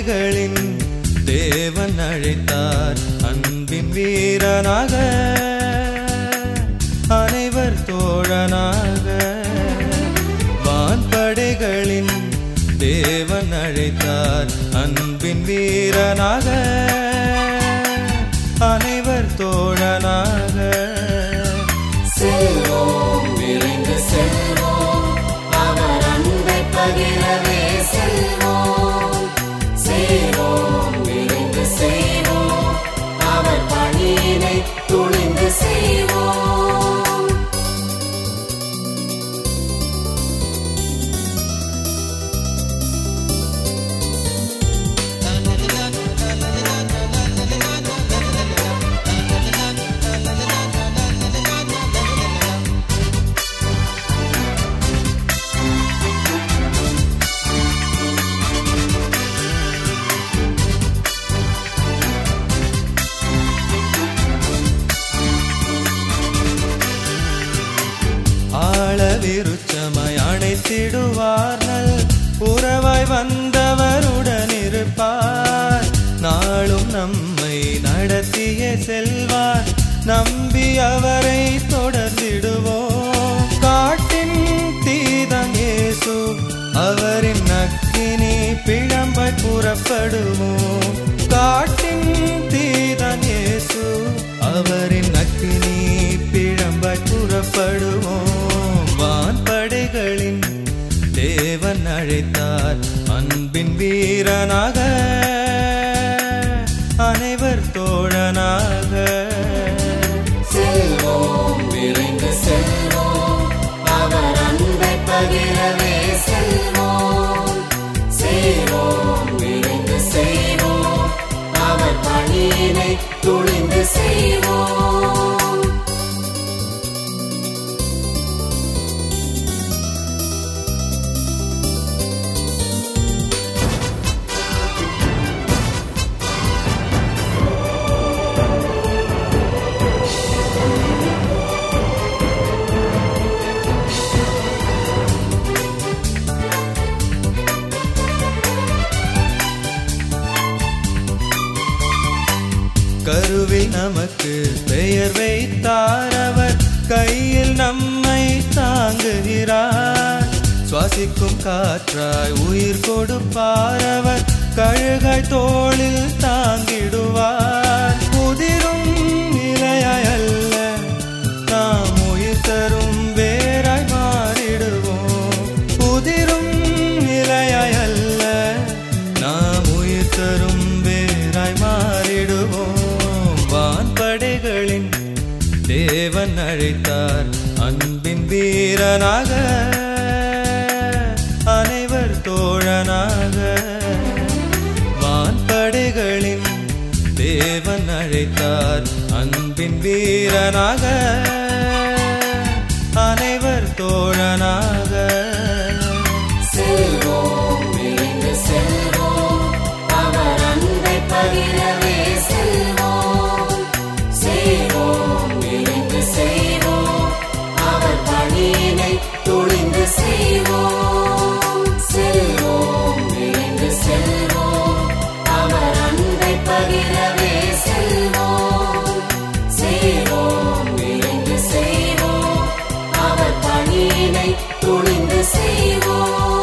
படைகளின் தேவன் அழைத்தார் அன்பின் வீரனாக அனைவர் தோழனாக வான்படைகளின் தேவன் அழைத்தார் அன்பின் வீரனாக அனைவர் தோழனாக செல்வோம் விரைந்து செல்வோம் அவர் அன்பை பகிரவே செல்வோம் செய்வோம் விரைந்து செய்வோம் அவர் பணியினை துணிந்து செய்வோம் ஆழ விருச்சமாய் அணைத்திடுவார்கள் உறவாய் வந்தவருடன் இருப்பார் நாளும் நம்மை நடத்திய செல்வார் நம்பி அவரை தொடர்ந்திடுவோம் காட்டின் தீதம் இயேசு அவரின் நக்கினி பிழம்பாய் புறப்படுவோம் காட்டின் தீதம் இயேசு அவரின் நக்கினி பிழம்பாய் புறப்படுவோம் வான்படைகளின் தேவன் அழைத்தார் அன்பின் வீரனாக அனைவர் தோழனாக செல்வோம் விரைந்து செல்வோம் அவர் அன்பை பகிரவே செல்வோம் செய்வோம் விரைந்து செய்வோம் அவர் பணியினை துணிந்து செய்வோம் கருவில் நமக்கு பெயர் வைத்தார் அவர் கையில் நம்மை தாங்குகிறார் சுவாசிக்கும் காற்றாய் உயிர் கொடுப்பார் அவர் கழுகாய் தோளில் தாங்கிடுவார் உதிரும் இலையாய் அல்ல நாம் உயிர் தரும் வேராய் மாறிடுவோம் உதிரும் இலையாய் அல்ல நாம் உயிர் தரும் வேராய் மாறிடுவோம் வான்படைகளின் தேவன் அழைத்தார் அன்பின் வீரனாக அனைவர் தோழனாக வான்படைகளின் தேவன் அழைத்தார் அன்பின் வீரனாக அனைவர் தோழனாக செல்வோம் விரைந்து செல்வோம் அவர் அன்பை பகிரவே செல்வோம் செய்வோம் விரைந்து செய்வோம் அவர் பணியினை துணிந்து செய்வோம் செல்வோம் விரைந்து செல்வோம் அவர் அன்பை பகிரவே செல்வோம் செய்வோம் விரைந்து செய்வோம் அவர் பணியினை துணிந்து செய்வோம்